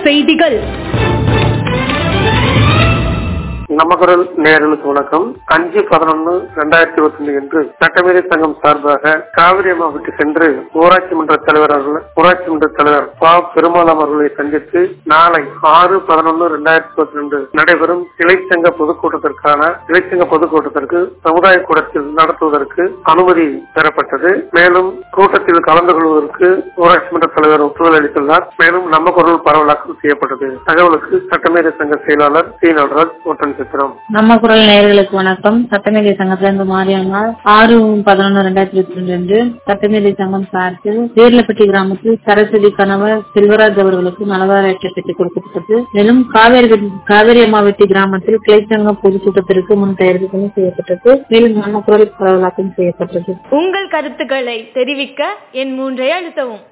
செய்திகள் நமக்குரல் நேயர்களுக்கு வணக்கம் அஞ்சு பதினொன்னு ரெண்டாயிரத்தி இருபத்தி ஒண்ணு என்று சட்டமேதை சங்கம் சார்பாக காவிரி அம்மாவுக்கு சென்று ஊராட்சி மன்ற தலைவர் அவர்கள் ஊராட்சி மன்ற தலைவர் பா பெருமாள் அவர்களை சந்தித்து நாளை ஆறு பதினொன்னு ரெண்டாயிரத்தி இருபத்தி ரெண்டு நடைபெறும் இளைச்சங்க பொதுக்கூட்டத்திற்கான இளைச்சங்க பொதுக்கூட்டத்திற்கு சமுதாய கூடத்தில் நடத்துவதற்கு அனுமதி பெறப்பட்டது மேலும் கூட்டத்தில் கலந்து கொள்வதற்கு ஊராட்சி மன்ற தலைவர் ஒப்புதல் அளித்துள்ளார் மேலும் நம்ம குரல் பரவலாக்கம் செய்யப்பட்டது தகவலுக்கு சட்டமேதை சங்க செயலாளர் சி நடராஜ் ஒட்டன் சித்திரம் நம்ம குரல் நேயர்களுக்கு வணக்கம் சட்டமேதை சங்கத்துல இருந்து மாரியம்மா ஆறு பதினொன்னு ரெண்டாயிரத்தி இருபத்தி ரெண்டு அன்று சட்டமேதை சங்கம் சார்பில் தேர்லப்பட்டி கிராமத்தில் சரஸ்வதி கணவர் செல்வராஜ் அவர்களுக்கு நலவார அட்டை பெற்று கொடுக்கப்பட்டது மேலும் காவேரி வெட்டி- காவேரி அம்மாவெட்டி கிராமத்தில் கிளைச்சங்கம் பொதுக்கூட்டத்திற்கு முன் தயாரிப்பு பணி செய்யப்பட்டது மேலும் நம்ம குரல் பரவலாக்கம் செய்யப்பட்டது உங்கள் கருத்துக்களை தெரிவிக்க என் மூன்றை அழுத்தவும்